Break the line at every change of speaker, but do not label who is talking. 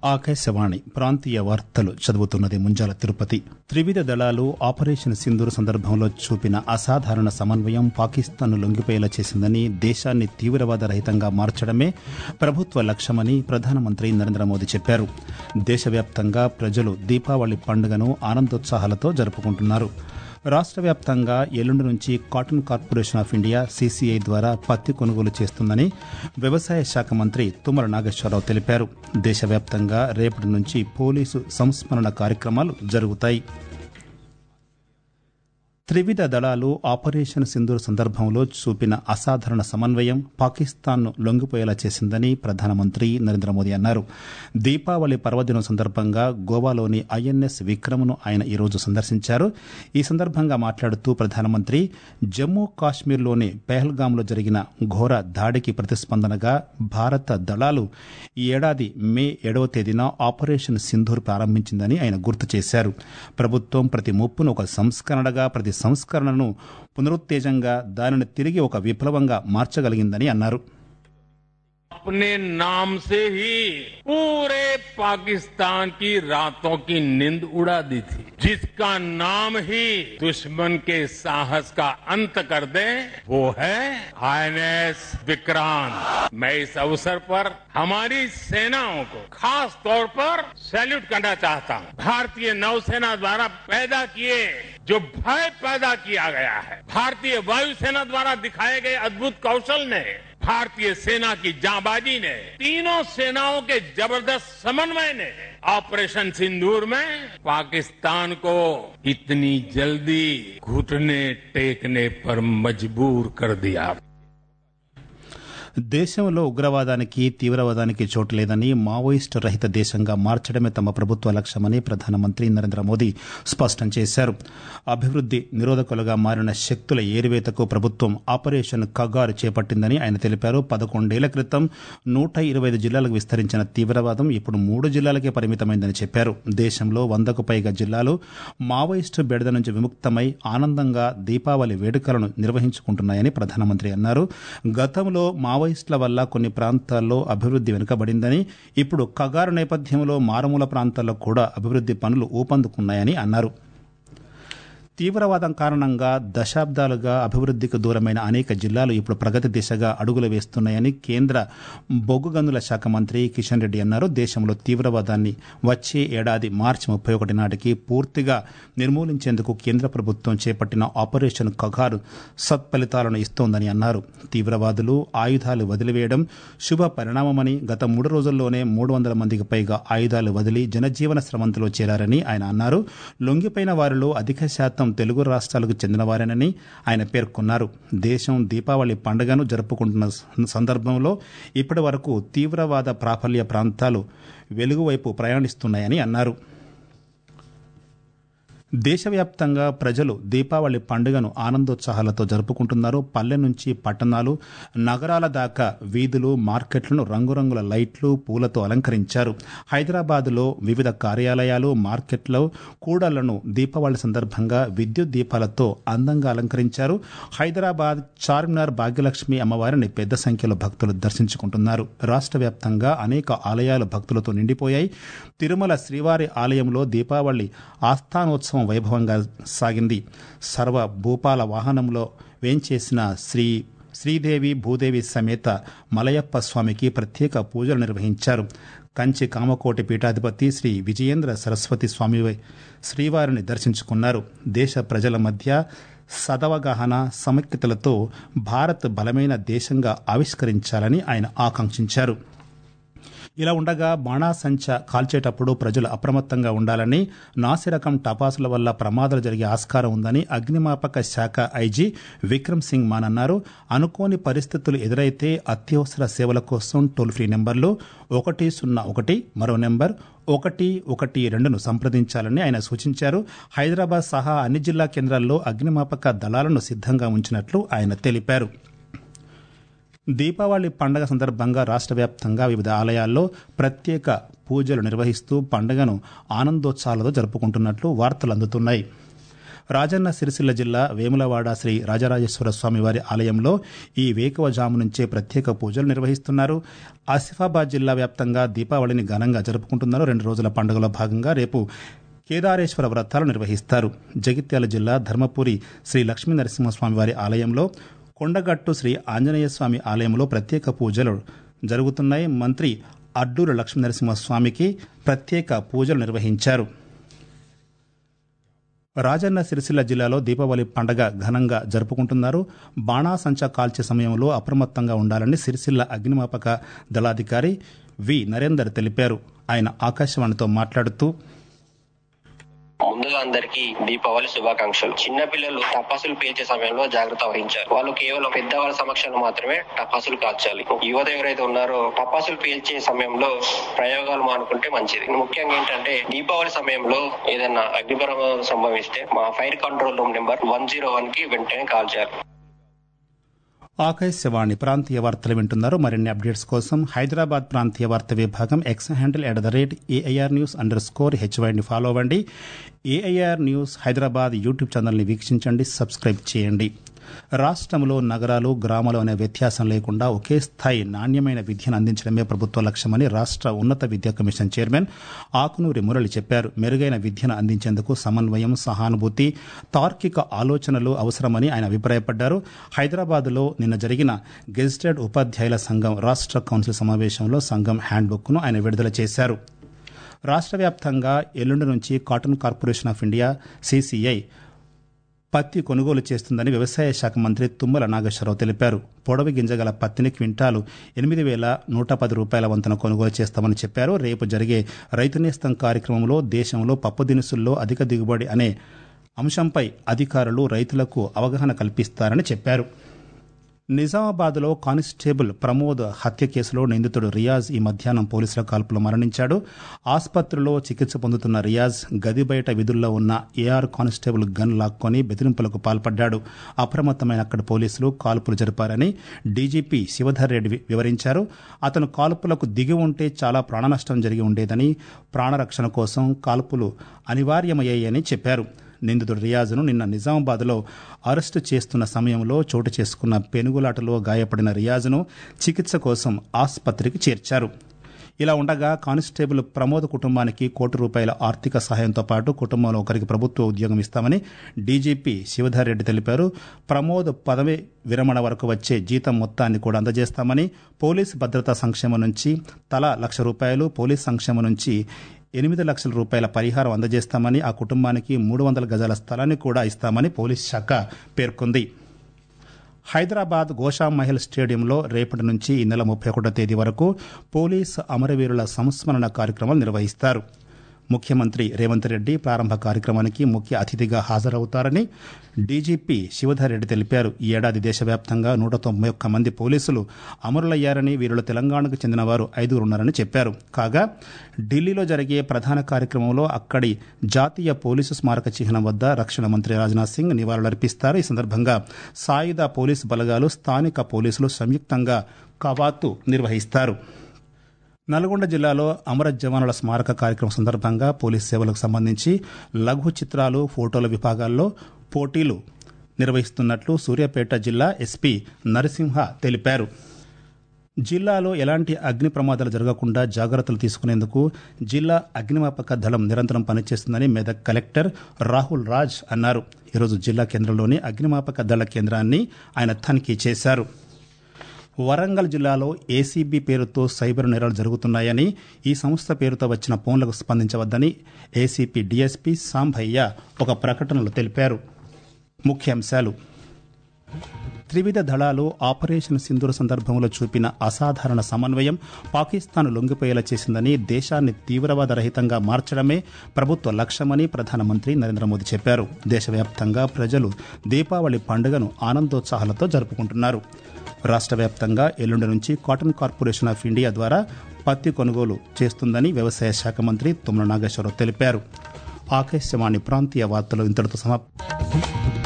ఆకాశవాణి ప్రాంతీయ వార్తలు చదువుతున్నది ముంజాల తిరుపతి త్రివిధ దళాలు ఆపరేషన్ సింధూర్ సందర్భంలో చూపిన అసాధారణ సమన్వయం పాకిస్తాన్ను లొంగిపోయేలా చేసిందని దేశాన్ని తీవ్రవాద రహితంగా మార్చడమే ప్రభుత్వ లక్ష్యమని ప్రధానమంత్రి నరేంద్ర మోదీ చెప్పారు దేశవ్యాప్తంగా ప్రజలు దీపావళి పండుగను ఆనందోత్సాహాలతో జరుపుకుంటున్నారు రాష్ట్ర వ్యాప్తంగా ఎల్లుండి నుంచి cotton corporation of India CCI ద్వారా పత్తి కొనుగోలు చేస్తుందని వ్యవసాయ శాఖ మంత్రి తుమ్మల నాగేశ్వరరావు తెలిపారు దేశవ్యాప్తంగా రేపటి నుంచి పోలీసు సంస్మరణ కార్యక్రమాలు జరుగుతాయి త్రివిధ దళాలు ఆపరేషన్ సింధూర్ సందర్భంలో చూపిన అసాధారణ సమన్వయం పాకిస్తాన్ను లొంగిపోయేలా చేసిందని ప్రధానమంత్రి నరేంద్ర మోదీ అన్నారు దీపావళి పర్వదినం సందర్భంగా గోవాలోని ఐఎన్ఎస్ విక్రమ్ను ఆయన ఈరోజు సందర్శించారు ఈ సందర్భంగా మాట్లాడుతూ ప్రధానమంత్రి జమ్మూ కాశ్మీర్లోని పెహల్గాంలో జరిగిన ఘోర దాడికి ప్రతిస్పందనగా భారత దళాలు ఈ ఏడాది మే ఏడవ తేదీన ఆపరేషన్ సింధూర్ ప్రారంభించిందని ఆయన గుర్తు చేశారు ప్రభుత్వం ప్రతి ముప్పును ఒక సంస్కరణగా ప్రతి సంస్కరణను పునరుత్తేజంగా దానిని తిరిగి ఒక విప్లవంగా మార్చగలిగిందని అన్నారు
अपने नाम से ही पूरे पाकिस्तान की रातों की नींद उड़ा दी थी जिसका नाम ही दुश्मन के साहस का अंत कर दे वो है आईएनएस विक्रांत मैं इस अवसर पर हमारी सेनाओं को खास तौर पर सैल्यूट करना चाहता हूं भारतीय नौसेना द्वारा पैदा किए जो भय पैदा किया गया है भारतीय वायुसेना द्वारा दिखाए गए अद्भुत कौशल ने भारतीय सेना की जाबाजी ने तीनों सेनाओं के जबरदस्त समन्वय ने ऑपरेशन सिंदूर में पाकिस्तान को इतनी जल्दी घुटने टेकने पर मजबूर कर दिया
దేశంలో ఉగ్రవాదానికి తీవ్రవాదానికి చోటు లేదని మావోయిస్టు రహిత దేశంగా మార్చడమే తమ ప్రభుత్వ లక్ష్యమని ప్రధానమంత్రి నరేంద్ర మోదీ స్పష్టం చేశారు అభివృద్ది నిరోధకులుగా మారిన శక్తుల ఏరివేతకు ప్రభుత్వం ఆపరేషన్ కగారు చేపట్టిందని ఆయన తెలిపారు పదకొండేళ్ల క్రితం నూట ఇరవై ఐదు జిల్లాలకు విస్తరించిన తీవ్రవాదం ఇప్పుడు మూడు జిల్లాలకే పరిమితమైందని చెప్పారు దేశంలో వందకు పైగా జిల్లాలు మావోయిస్టు బెడద నుంచి విముక్తమై ఆనందంగా దీపావళి వేడుకలను నిర్వహించుకుంటున్నాయని ప్రధానమంత్రి అన్నారు గతంలో మావోయిస్టుల వల్ల కొన్ని ప్రాంతాల్లో అభివృద్ది వెనుకబడిందని ఇప్పుడు కగారు నేపథ్యంలో మారుమూల ప్రాంతాల్లో కూడా అభివృద్ది పనులు ఊపందుకున్నాయని అన్నారు తీవ్రవాదం కారణంగా దశాబ్దాలుగా అభివృద్దికి దూరమైన అనేక జిల్లాలు ఇప్పుడు ప్రగతి దిశగా అడుగులు వేస్తున్నాయని కేంద్ర బొగ్గు గనుల శాఖ మంత్రి కిషన్ రెడ్డి అన్నారు దేశంలో తీవ్రవాదాన్ని వచ్చే ఏడాది మార్చి ముప్పై ఒకటి నాటికి పూర్తిగా నిర్మూలించేందుకు కేంద్ర ప్రభుత్వం చేపట్టిన ఆపరేషన్ కగారు సత్ఫలితాలను ఇస్తోందని అన్నారు తీవ్రవాదులు ఆయుధాలు వదిలివేయడం శుభ పరిణామమని గత మూడు రోజుల్లోనే మూడు వందల మందికి పైగా ఆయుధాలు వదిలి జనజీవన స్రవంతిలో చేరారని ఆయన అన్నారు లొంగిపోయిన వారిలో అధిక శాతం తెలుగు రాష్ట్రాలకు చెందినవారేనని ఆయన పేర్కొన్నారు దేశం దీపావళి పండుగను జరుపుకుంటున్న సందర్భంలో ఇప్పటి వరకు తీవ్రవాద ప్రాబల్య ప్రాంతాలు వెలుగువైపు ప్రయాణిస్తున్నాయని అన్నారు దేశవ్యాప్తంగా ప్రజలు దీపావళి పండుగను ఆనందోత్సాహాలతో జరుపుకుంటున్నారు పల్లె నుంచి పట్టణాలు నగరాల దాకా వీధులు మార్కెట్లను రంగురంగుల లైట్లు పూలతో అలంకరించారు హైదరాబాద్లో వివిధ కార్యాలయాలు మార్కెట్లో కూడళ్లను దీపావళి సందర్భంగా విద్యుత్ దీపాలతో అందంగా అలంకరించారు హైదరాబాద్ చార్మినార్ భాగ్యలక్ష్మి అమ్మవారిని పెద్ద సంఖ్యలో భక్తులు దర్శించుకుంటున్నారు రాష్ట్ర వ్యాప్తంగా అనేక ఆలయాలు భక్తులతో నిండిపోయాయి తిరుమల శ్రీవారి ఆలయంలో దీపావళి ఆస్థానోత్సవం వైభవంగా సాగింది సర్వ భూపాల వాహనంలో వేంచేసిన శ్రీ శ్రీదేవి భూదేవి సమేత మలయప్ప స్వామికి ప్రత్యేక పూజలు నిర్వహించారు కంచి కామకోటి పీఠాధిపతి శ్రీ విజయేంద్ర సరస్వతి స్వామి శ్రీవారిని దర్శించుకున్నారు దేశ ప్రజల మధ్య సదవగాహన సమైక్యతలతో భారత్ బలమైన దేశంగా ఆవిష్కరించాలని ఆయన ఆకాంక్షించారు ఇలా ఉండగా బాణాసంచ కాల్చేటప్పుడు ప్రజలు అప్రమత్తంగా ఉండాలని నాసిరకం టపాసుల వల్ల ప్రమాదాలు జరిగే ఆస్కారం ఉందని అగ్నిమాపక శాఖ ఐజీ విక్రమ్ సింగ్ మాన్ అన్నారు అనుకోని పరిస్థితులు ఎదురైతే అత్యవసర సేవల కోసం టోల్ ఫ్రీ నెంబర్లు ఒకటి సున్నా ఒకటి మరో నెంబర్ ఒకటి ఒకటి రెండును సంప్రదించాలని ఆయన సూచించారు హైదరాబాద్ సహా అన్ని జిల్లా కేంద్రాల్లో అగ్నిమాపక దళాలను సిద్ధంగా ఉంచినట్లు ఆయన తెలిపారు దీపావళి పండగ సందర్భంగా రాష్ట్ర వ్యాప్తంగా వివిధ ఆలయాల్లో ప్రత్యేక పూజలు నిర్వహిస్తూ పండుగను ఆనందోత్సాహాలతో జరుపుకుంటున్నట్లు వార్తలు అందుతున్నాయి రాజన్న సిరిసిల్ల జిల్లా వేములవాడ శ్రీ రాజరాజేశ్వర స్వామి వారి ఆలయంలో ఈ వేకువజాము నుంచే ప్రత్యేక పూజలు నిర్వహిస్తున్నారు ఆసిఫాబాద్ జిల్లా వ్యాప్తంగా దీపావళిని ఘనంగా జరుపుకుంటున్నారు రెండు రోజుల పండుగలో భాగంగా రేపు కేదారేశ్వర వ్రతాలు నిర్వహిస్తారు జగిత్యాల జిల్లా ధర్మపురి శ్రీ లక్ష్మీ నరసింహస్వామి వారి ఆలయంలో కొండగట్టు శ్రీ ఆంజనేయ స్వామి ఆలయంలో ప్రత్యేక పూజలు జరుగుతున్నాయి మంత్రి అడ్డూరు లక్ష్మీ నరసింహస్వామికి ప్రత్యేక పూజలు నిర్వహించారు రాజన్న సిరిసిల్ల జిల్లాలో దీపావళి పండగ ఘనంగా జరుపుకుంటున్నారు బాణాసంచా కాల్చే సమయంలో అప్రమత్తంగా ఉండాలని సిరిసిల్ల అగ్నిమాపక దళాధికారి వి నరేందర్ తెలిపారు ఆయన ఆకాశవాణితో మాట్లాడుతూ
ముందుగా అందరికీ దీపావళి శుభాకాంక్షలు చిన్న పిల్లలు టపాసులు పేల్చే సమయంలో జాగ్రత్త వహించాలి వాళ్ళు కేవలం పెద్దవాళ్ళ సమక్షంలో మాత్రమే టపాసులు కాల్చాలి యువత ఎవరైతే ఉన్నారో టపాసులు పేల్చే సమయంలో ప్రయోగాలు మానుకుంటే మంచిది ముఖ్యంగా ఏంటంటే దీపావళి సమయంలో ఏదైనా అగ్ని ప్రమాదం సంభవిస్తే మా fire control room number one zero one కి వెంటనే కాల్ చేయాలి
ఆకాశవాణి ప్రాంతీయ వార్తలు వింటున్నారు మరిన్ని అప్డేట్స్ కోసం హైదరాబాద్ ప్రాంతీయ వార్త విభాగం X handle at the rate AIR news under score హెచ్వైని ఫాలో అవ్వండి ఏఐఆర్ న్యూస్ హైదరాబాద్ యూట్యూబ్ ఛానల్ని వీక్షించండి సబ్స్క్రైబ్ చేయండి రాష్ట్రంలో నగరాలు గ్రామాలు అనే వ్యత్యాసం లేకుండా ఒకే స్థాయి నాణ్యమైన విద్యను అందించడమే ప్రభుత్వ లక్ష్యమని రాష్ట్ర ఉన్నత విద్యా కమిషన్ చైర్మన్ ఆకునూరి మురళి చెప్పారు మెరుగైన విద్యను అందించేందుకు సమన్వయం సహానుభూతి తార్కిక ఆలోచనలు అవసరమని ఆయన అభిప్రాయపడ్డారు హైదరాబాద్లో నిన్న జరిగిన గెజిటెడ్ ఉపాధ్యాయుల సంఘం రాష్ట్ర కౌన్సిల్ సమావేశంలో సంఘం హ్యాండ్బుక్ను ఆయన విడుదల చేశారు రాష్ట్ర వ్యాప్తంగా ఎల్లుండి నుంచి cotton corporation of India CCI పత్తి కొనుగోలు చేస్తుందని వ్యవసాయ శాఖ మంత్రి తుమ్మల నాగేశ్వరరావు తెలిపారు పొడవి గింజగల పత్తిని క్వింటాలు ఎనిమిది వేల నూట పది రూపాయల వంతున కొనుగోలు చేస్తామని చెప్పారు రేపు జరిగే రైతు నేస్తం కార్యక్రమంలో దేశంలో పప్పు దినుసుల్లో అధిక దిగుబడి అనే అంశంపై అధికారులు రైతులకు అవగాహన కల్పిస్తారని చెప్పారు నిజామాబాద్లో కానిస్టేబుల్ ప్రమోద్ హత్య కేసులో నిందితుడు రియాజ్ ఈ మధ్యాహ్నం పోలీసుల కాల్పులో మరణించాడు ఆసుపత్రిలో చికిత్స పొందుతున్న రియాజ్ గది బయట విధుల్లో ఉన్న ఏఆర్ కానిస్టేబుల్ గన్ లాక్కొని బెదిరింపులకు పాల్పడ్డాడు అప్రమత్తమైన అక్కడ పోలీసులు కాల్పులు జరిపారని డీజీపీ శివధర్ రెడ్డి వివరించారు అతను కాల్పులకు దిగి ఉంటే చాలా ప్రాణనష్టం జరిగి ఉండేదని ప్రాణరక్షణ కోసం కాల్పులు అనివార్యమయ్యాయని చెప్పారు నిందితుడు రియాజ్ను నిన్న నిజామాబాద్లో అరెస్టు చేస్తున్న సమయంలో చోటు చేసుకున్న పెనుగులాటలో గాయపడిన రియాజ్ను చికిత్స కోసం ఆసుపత్రికి చేర్చారు ఇలా ఉండగా కానిస్టేబుల్ ప్రమోద్ కుటుంబానికి కోటి రూపాయల ఆర్థిక సహాయంతో పాటు కుటుంబంలో ఒకరికి ప్రభుత్వ ఉద్యోగం ఇస్తామని డీజీపీ శివధర్ రెడ్డి తెలిపారు ప్రమోద్ పదవి విరమణ వరకు వచ్చే జీతం మొత్తాన్ని కూడా అందజేస్తామని పోలీస్ భద్రతా సంక్షేమం నుంచి తలా లక్ష రూపాయలు పోలీస్ సంక్షేమం నుంచి ఎనిమిది లక్షల రూపాయల పరిహారం అందజేస్తామని ఆ కుటుంబానికి మూడు వందల గజాల స్థలాన్ని కూడా ఇస్తామని పోలీస్ శాఖ పేర్కొంది హైదరాబాద్ గోషా మహల్ స్టేడియంలో రేపటి నుంచి ఈ నెల ముప్పై ఒకటో తేదీ వరకు పోలీస్ అమరవీరుల సంస్మరణ కార్యక్రమాలు నిర్వహిస్తారు ముఖ్యమంత్రి రేవంత్ రెడ్డి ప్రారంభ కార్యక్రమానికి ముఖ్య అతిథిగా హాజరవుతారని డీజీపీ శివధర్ రెడ్డి తెలిపారు ఈ ఏడాది దేశవ్యాప్తంగా నూట తొంభై ఒక్క మంది పోలీసులు అమరులయ్యారని వీరిలో తెలంగాణకు చెందిన వారు ఐదుగురు ఉన్నారని చెప్పారు కాగా ఢిల్లీలో జరిగే ప్రధాన కార్యక్రమంలో అక్కడి జాతీయ పోలీసు స్మారక చిహ్నం వద్ద రక్షణ మంత్రి రాజ్నాథ్ సింగ్ నివాళులర్పిస్తారు ఈ సందర్భంగా సాయుధ పోలీసు బలగాలు స్థానిక పోలీసులు సంయుక్తంగా కవాతు నిర్వహిస్తారు నల్గొండ జిల్లాలో అమర జవానుల స్మారక కార్యక్రమం సందర్భంగా పోలీస్ సేవలకు సంబంధించి లఘు చిత్రాలు ఫోటోల విభాగాల్లో పోటీలు నిర్వహిస్తున్నట్లు సూర్యాపేట జిల్లా ఎస్పీ నరసింహ తెలిపారు జిల్లాలో ఎలాంటి అగ్ని ప్రమాదాలు జరగకుండా జాగ్రత్తలు తీసుకునేందుకు జిల్లా అగ్నిమాపక దళం నిరంతరం పనిచేస్తుందని మెదక్ కలెక్టర్ రాహుల్ రాజ్ అన్నారు ఈరోజు జిల్లా కేంద్రంలోని అగ్నిమాపక దళ కేంద్రాన్ని ఆయన తనిఖీ చేశారు వరంగల్ జిల్లాలో ఏసీబీ పేరుతో సైబర్ నేరాలు జరుగుతున్నాయని ఈ సంస్థ పేరుతో వచ్చిన ఫోన్లకు స్పందించవద్దని ఏసీపీ డీఎస్పీ సాంభయ్య ఒక ప్రకటనలో తెలిపారు ముఖ్యాంశాలు త్రివిధ దళాలు ఆపరేషన్ సింధూర సందర్భంలో చూపిన అసాధారణ సమన్వయం పాకిస్తాన్ లొంగిపోయేలా చేసిందని దేశాన్ని తీవ్రవాద రహితంగా మార్చడమే ప్రభుత్వ లక్ష్యమని ప్రధానమంత్రి నరేంద్ర మోదీ చెప్పారు దేశవ్యాప్తంగా ప్రజలు దీపావళి పండుగను ఆనందోత్సాహాలతో జరుపుకుంటున్నారు రాష్ట్ర వ్యాప్తంగా ఎల్లుండి నుంచి కాటన్ కార్పొరేషన్ ఆఫ్ ఇండియా ద్వారా పత్తి కొనుగోలు చేస్తుందని వ్యవసాయ శాఖ మంత్రి తుమ్మల నాగేశ్వరరావు తెలిపారు ఆకాశవాణి ప్రాంతీయ వార్తలు ఇంతటితో సమాప్తం